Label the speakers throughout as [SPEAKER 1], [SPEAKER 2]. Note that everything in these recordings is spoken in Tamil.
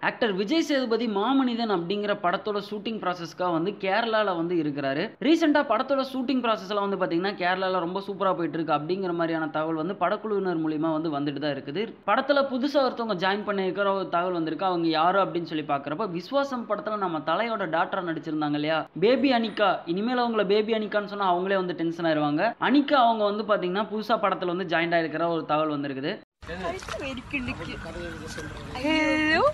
[SPEAKER 1] ஆக்டர் விஜய் சேதுபதி மாமனிதன் அப்படிங்கிற படத்தோட ஷூட்டிங் ப்ராசஸ்க்காக வந்து கேரளாவில் வந்து இருக்கிறாரு ரீசெண்டாக படத்தோட ஷூட்டிங் ப்ராசஸ்லாம் வந்து பார்த்தீங்கன்னா கேரளாவில் ரொம்ப சூப்பராக போயிட்டு இருக்கு அப்படிங்கிற மாதிரியான தகவல் வந்து படக்குழுவினர் மூலியமா வந்து வந்துட்டு தான் இருக்குது படத்தில் புதுசாக ஒருத்தவங்க ஜாயின் பண்ணியிருக்கிற ஒரு தகவல் வந்திருக்கு அவங்க யாரு அப்படின்னு சொல்லி பார்க்குறப்ப விஸ்வாசம் படத்தில் நம்ம தலையோட டாக்டராக நடிச்சிருந்தாங்க இல்லையா பேபி அனிகா இனிமேல் அவங்கள பேபி அனிகான்னு சொன்னால் அவங்களே வந்து டென்ஷன் ஆயிருவாங்க அனிகா அவங்க வந்து பார்த்தீங்கன்னா புதுசாக படத்தில் வந்து ஜாயின் ஆயிருக்கிற ஒரு தகவல் வந்திருக்குது
[SPEAKER 2] ഹലോ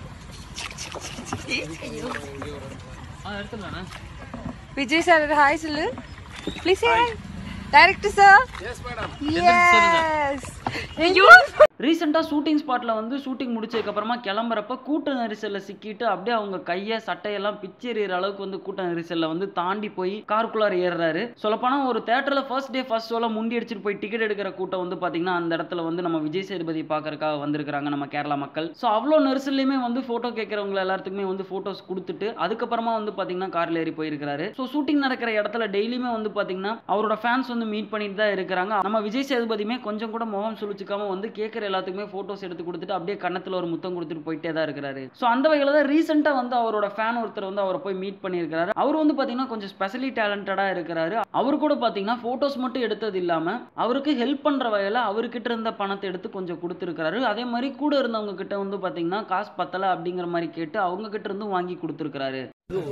[SPEAKER 2] വിജയ് സാർ ഒരു ഹായ് சொல்லு please hi director sir yes madam yes അയ്യോ
[SPEAKER 1] ரீசெண்டாக ஷூட்டிங் ஸ்பாட்டில் வந்து ஷூட்டிங் முடிச்சதுக்கப்புறமா கிளம்புறப்ப கூட்ட நெரிசலில் சிக்கிட்டு அப்படியே அவங்க கையை சட்டையெல்லாம் பிச்சு எறிகிற அளவுக்கு வந்து கூட்ட நெரிசலில் வந்து தாண்டி போய் காருக்குள்ளார ஏறுறாரு சொல்லப்போனால் ஒரு தேட்டரில் ஃபர்ஸ்ட் டே ஃபர்ஸ்ட் ஷோவில் முண்டி அடிச்சுட்டு போய் டிக்கெட் எடுக்கிற கூட்டம் வந்து பார்த்தீங்கன்னா அந்த இடத்துல வந்து நம்ம விஜய் சேதுபதி பார்க்கறக்காக வந்திருக்கிறாங்க நம்ம கேரளா மக்கள் ஸோ அவ்வளோ நெரிசல்லையுமே வந்து ஃபோட்டோ கேட்குறவங்க எல்லாத்துக்குமே வந்து ஃபோட்டோஸ் கொடுத்துட்டு அதுக்கப்புறமா வந்து பார்த்தீங்கன்னா காரில் ஏறி போயிருக்கிறாரு ஸோ ஷூட்டிங் நடக்கிற இடத்துல டெய்லியுமே வந்து பார்த்தீங்கன்னா அவரோட ஃபேன்ஸ் வந்து மீட் பண்ணிட்டு தான் இருக்கிறாங்க நம்ம விஜய் சேதுபதியுமே கொஞ்சம் கூட முகம் சுழிச்சுக்காம வந்து கேட்குற எல்லாத்துக்குமே ஃபோட்டோஸ் எடுத்து கொடுத்துட்டு அப்படியே கன்னத்தில் ஒரு முத்தம் கொடுத்துட்டு போயிட்டே தான் இருக்கிறாரு ஸோ அந்த வகையில் தான் ரீசெண்டாக வந்து அவரோட ஃபேன் ஒருத்தர் வந்து அவரை போய் மீட் பண்ணியிருக்காரு அவர் வந்து பார்த்தீங்கன்னா கொஞ்சம் ஸ்பெஷலி டேலண்டடாக இருக்கிறாரு அவர் கூட பார்த்தீங்கன்னா ஃபோட்டோஸ் மட்டும் எடுத்தது இல்லாமல் அவருக்கு ஹெல்ப் பண்ணுற வகையில் அவர்கிட்ட இருந்த பணத்தை எடுத்து கொஞ்சம் கொடுத்துருக்காரு அதே மாதிரி கூட இருந்தவங்க கிட்ட வந்து பார்த்தீங்கன்னா காசு பத்தலை அப்படிங்கிற மாதிரி கேட்டு அவங்க கிட்ட இருந்து வாங்கி கொடுத்துருக்காரு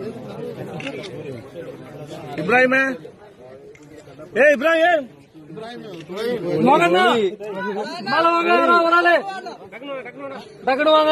[SPEAKER 3] இப்ராஹிமே ஏ இப்ராஹிம் வாங்கண்ணா மேல வாங்க ஒரு ஆளு டக்குனு வாங்க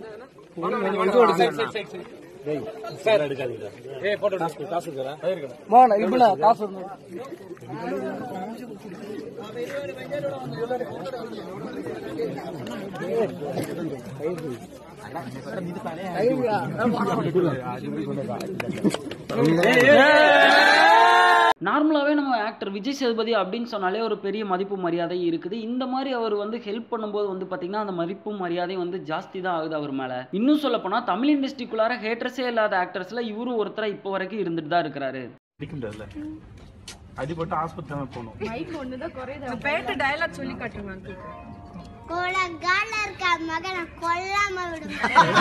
[SPEAKER 1] நார்மலாகவே நம்ம ஆக்டர் விஜய் சேதுபதி அப்படின்னு சொன்னாலே ஒரு பெரிய மதிப்பு மரியாதை இருக்குது இந்த மாதிரி அவர் வந்து ஹெல்ப் பண்ணும்போது வந்து பார்த்தீங்கன்னா அந்த மதிப்பு மரியாதை வந்து ஜாஸ்தி தான் ஆகுது அவர் மேலே இன்னும் சொல்ல போனால் தமிழ் இண்டஸ்ட்ரிக்குள்ளார ஹேட்டர்ஸே இல்லாத ஆக்டர்ஸில் இவரும் ஒருத்தராக இப்போ வரைக்கும் இருந்துட்டு தான் இருக்கிறாரு
[SPEAKER 3] அடிக்க முடியாதுல்ல அடிபட்டு ஆஸ்பத்திரி போகணும்
[SPEAKER 2] பேட்ட டயலாக் சொல்லி காட்டுங்க
[SPEAKER 4] கொலகால இருக்க மகனை கொல்லாம விடுங்க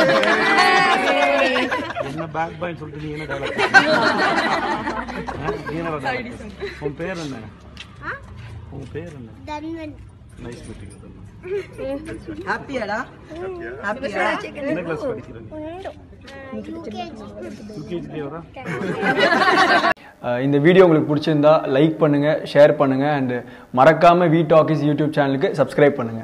[SPEAKER 3] என்ன பேக் பாய் சொல்லிட்டு நீ என்ன dialogue? ஆ, நீ என்ன dialogue? உன் பேர் என்ன உன் பேர் என்ன
[SPEAKER 4] தன்வன்
[SPEAKER 3] நைஸ் மீட்டிங்
[SPEAKER 5] ஹாப்பியாடா
[SPEAKER 3] என்ன கிளாஸ் படிக்கிறேன்
[SPEAKER 4] யூகேஜி
[SPEAKER 3] யூகேஜி தேவரா
[SPEAKER 6] அஹ் இந்த வீடியோ உங்களுக்கு பிடிச்சிருந்தா லைக் பண்ணுங்கள் ஷேர் பண்ணுங்கள் அண்டு மறக்காமல் வி டாக்கிஸ் யூடியூப் சேனலுக்கு சப்ஸ்கிரைப் பண்ணுங்கள்